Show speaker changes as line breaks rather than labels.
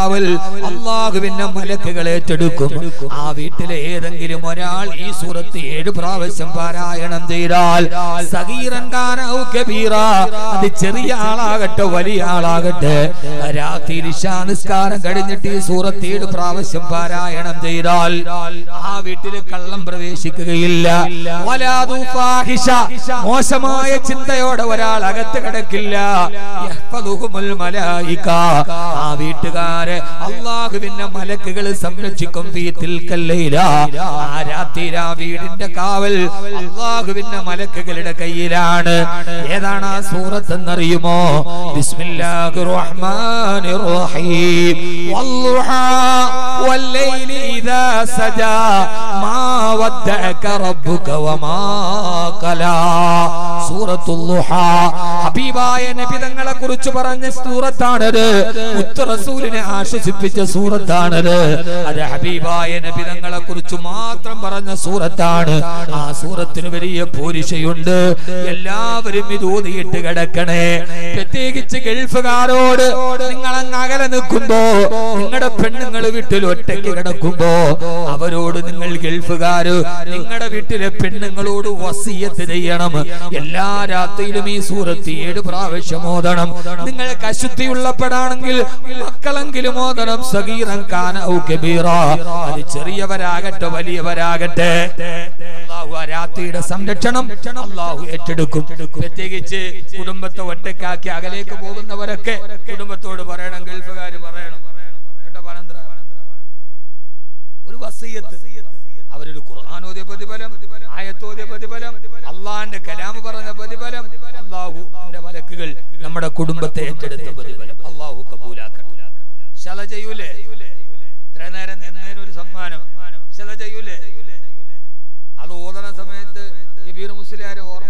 കാവൽ അള്ളാഹുവിന്റെ മലക്കുകൾ ഏറ്റെടുക്കും ആ വീട്ടിലെ ഏതെങ്കിലും ഒരാൾ ഈ സൂറത്ത് ഏഴ് പ്രാവശ്യം പാരായണം ചെയ്താൽ സഗീറൻ കാന ഔ കബീറ അത് ചെറിയ ആളാകട്ടെ വലിയ ആളാകട്ടെ രാത്രി നിസ്കാരം കഴിഞ്ഞിട്ട് ഈ സൂറത്ത് ഏഴ് പ്രാവശ്യം പാരായണം ചെയ്താൽ ആ വീട്ടിൽ കള്ളം പ്രവേശിക്കുകയില്ല വലാദു ഫാഹിഷ മോശമായ ചിന്തയോടെ ഒരാൾ അകത്ത് കിടക്കില്ല യഹ്ഫദുഹുമുൽ മലായിക ആ വീട്ടുകാരെ അള്ളാഹുവിന്റെ മലക്കുകൾ സംരക്ഷിക്കും ഫീ തിൽക്കൽ ലൈല ആ രാത്രി ആ വീടിന്റെ കാവൽ അള്ളാഹുവിന്റെ മലക്കുകളുടെ കയ്യിലാണ് ഏതാണ് ആ സൂറത്ത് എന്നറിയുമോ ബിസ്മില്ലാഹിർ റഹ്മാനിർ റഹീം വല്ലുഹാ വല്ലൈലി ഇദാ സജാ മാ വദ്ദഅക റബ്ബുക വമാ ഖലാ സൂറത്തുൽ ളുഹാ ഹബീബായ നബി തങ്ങളെ കുറിച്ച് പറഞ്ഞ സൂറത്താണത് മുത്ത് റസൂലിനെ ആശ്വസിപ്പിച്ച സൂറത്താണത് അത് ഹബീബായ നബി തങ്ങളെ കുറിച്ച് മാത്രം പറഞ്ഞ സൂറത്താണ് ആ സൂറത്തിന് വലിയ പോരിശയുണ്ട് എല്ലാവരും ഇത് ഊതിയിട്ട് കിടക്കണേ പ്രത്യേകിച്ച് ഗൾഫുകാരോട് നിങ്ങൾ അങ്ങ് അകലെ നിൽക്കുമ്പോ നിങ്ങളുടെ പെണ്ണുങ്ങൾ വീട്ടിൽ ഒറ്റയ്ക്ക് കിടക്കുമ്പോ അവരോട് നിങ്ങൾ ഗൾഫുകാര് നിങ്ങളുടെ വീട്ടിലെ പെണ്ണുങ്ങളോട് വസീയത്ത് ചെയ്യണം എല്ലാ രാത്രിയിലും ഈ സൂറത്ത് ഏഴ് പ്രാവശ്യം ഓതണം നിങ്ങൾക്ക് അശുദ്ധിയുള്ളപ്പെടാണെങ്കിൽ മക്കളെങ്കിലും ഓതണം സഗീറൻ കാന ഔ കബീറ അത് ചെറിയവരാകട്ടെ വലിയവരാകട്ടെ അള്ളാഹു ആ രാത്രിയുടെ സംരക്ഷണം അള്ളാഹു ഏറ്റെടുക്കും പ്രത്യേകിച്ച് കുടുംബത്തെ ഒറ്റയ്ക്കാക്കി അകലേക്ക് പോകുന്നവരൊക്കെ കുടുംബത്തോട് പറയണം ഗൾഫുകാര് പറയണം കേട്ടോ പനന്ത്ര ഒരു വസീയത്ത് അവരൊരു ഖുർആൻ ഓതിയ പ്രതിഫലം ആയത്തോതിയ പ്രതിഫലം അള്ളാന്റെ കലാമ് പറഞ്ഞ പ്രതിഫലം അള്ളാഹു മലക്കുകൾ നമ്മുടെ കുടുംബത്തെ ഏറ്റെടുത്ത പ്രതിഫലം അള്ളാഹു കബൂലാക്കട്ടെ ശല ചെയ്യൂലേ ഇത്ര നേരം നിന്നതിന് ഒരു സമ്മാനം ശല ചെയ്യൂലേ അത് ഓതണ സമയത്ത് കബീർ മുസ്ലിയാരെ ഓർമ്മ